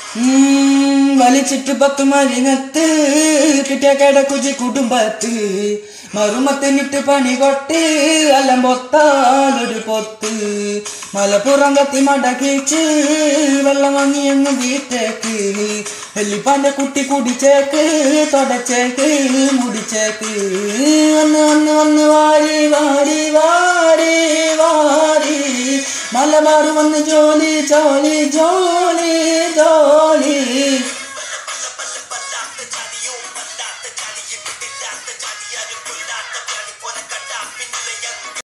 ഉം, വലിച്ചിട്ട് പത്ത് മരിങ്ങത്ത് കിട്ടിയ കിടക്കുജി കുടുംബത്ത് മറുമത്തിനിട്ട് പണി കൊട്ട് അല്ലം പൊത്താലൊരു പൊത്ത് മലപ്പുറം കത്തി മടക്കിച്ച് വെള്ളം വാങ്ങിയങ്ങ് വീട്ടേക്ക് വെള്ളിപ്പാന്റെ കുട്ടി കുടിച്ചേക്ക് തുടച്ചേക്ക് മുടിച്ചേക്ക് വന്ന് വന്ന് വന്ന് വാരി വാരി വാരി വാരി മലബാർ വന്ന് ജോലി ജോലി ജോലി